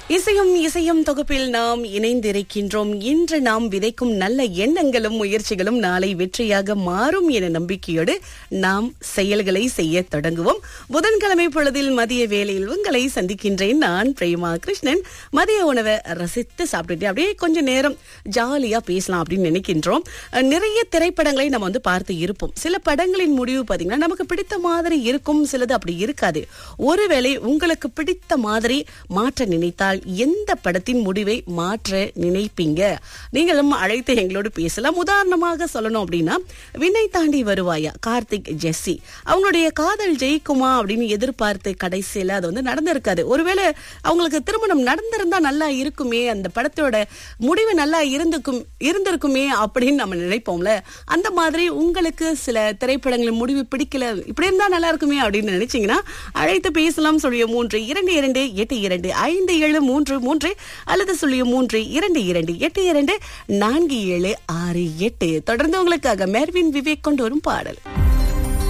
இசையும் இசையும் தொகுப்பில் நாம் இணைந்திருக்கின்றோம் இன்று நாம் விதைக்கும் நல்ல எண்ணங்களும் முயற்சிகளும் நாளை வெற்றியாக மாறும் என நம்பிக்கையோடு நாம் செயல்களை செய்ய தொடங்குவோம் புதன்கிழமை பொழுதில் மதிய வேளையில் உங்களை சந்திக்கின்றேன் நான் பிரேமா கிருஷ்ணன் மதிய உணவை ரசித்து சாப்பிட்டுட்டு அப்படியே கொஞ்ச நேரம் ஜாலியா பேசலாம் அப்படின்னு நினைக்கின்றோம் அஹ், நிறைய திரைப்படங்களை நம்ம வந்து பார்த்து இருப்போம் சில படங்களின் முடிவு பாத்தீங்கன்னா நமக்கு பிடித்த மாதிரி இருக்கும் சிலது அப்படி இருக்காது ஒருவேளை உங்களுக்கு பிடித்த மாதிரி மாற்ற நினைத்தால் எந்த படத்தின் முடிவை மாற்ற நினைப்பீங்க நீங்களும் அழைத்து எங்களோடு பேசலாம் உதாரணமாக சொல்லணும் அப்படின்னா வினை தாண்டி வருவாயா கார்த்திக் ஜெஸ்ஸி அவங்களுடைய காதல் ஜெயிக்குமா அப்படின்னு எதிர்பார்த்து கடைசியில அது வந்து நடந்திருக்காது ஒருவேளை அவங்களுக்கு திருமணம் நடந்திருந்தா நல்லா இருக்குமே அந்த படத்தோட முடிவு நல்லா இருந்துக்கும் இருந்திருக்குமே அப்படின்னு நம்ம நினைப்போம்ல அந்த மாதிரி உங்களுக்கு சில திரைப்படங்களின் முடிவு பிடிக்கல இப்படி இருந்தா நல்லா இருக்குமே அப்படின்னு நினைச்சீங்கன்னா அழைத்து பேசலாம் சொல்லிய மூன்று இரண்டு இரண்டு எட்டு இரண்டு ஐந்து ஏழு மூன்று மூன்று அல்லது சொல்லிய மூன்று இரண்டு இரண்டு எட்டு இரண்டு நான்கு ஏழு ஆறு எட்டு தொடர்ந்து உங்களுக்காக மெர்வின் விவேக் கொண்டு வரும் பாடல்